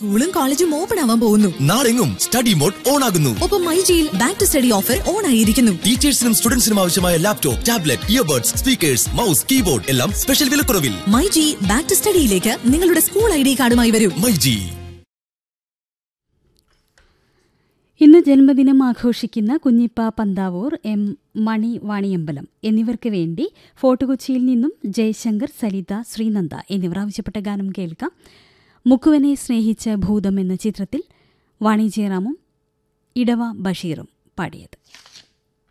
സ്കൂളും കോളേജും ഓപ്പൺ ആവാൻ പോകുന്നു നാളെങ്ങും സ്റ്റഡി മോഡ് ഓൺ ആകുന്നു ഒപ്പം മൈജിയിൽ back to study offer on ആയിരിക്കുന്നു ടീച്ചേഴ്സിനും സ്റ്റുഡൻസിനും ആവശ്യമായ laptop tablet earbuds speakers mouse keyboard എല്ലാം സ്പെഷ്യൽ വിലക്കുറവിൽ മൈജി ബാക്ക് ടു സ്റ്റഡിയിലേക്ക് നിങ്ങളുടെ സ്കൂൾ ഐ ഡി കാർഡുമായി വരൂ മൈജി ഇന്ന് ജന്മദിനം ആഘോഷിക്കുന്ന കുഞ്ഞിപ്പ പന്താവൂർ എം മണി വാണിയമ്പലം എന്നിവർക്ക് വേണ്ടി ഫോർട്ട് കൊച്ചിയിൽ നിന്നും ജയശങ്കർ സലിത ശ്രീനന്ദ എന്നിവർ ആവശ്യപ്പെട്ട ഗാനം കേൾക്കാം മുക്കുവനെ സ്നേഹിച്ച ഭൂതം എന്ന ചിത്രത്തിൽ വാണി ജയറാമും ഇടവ ബഷീറും പാടിയത്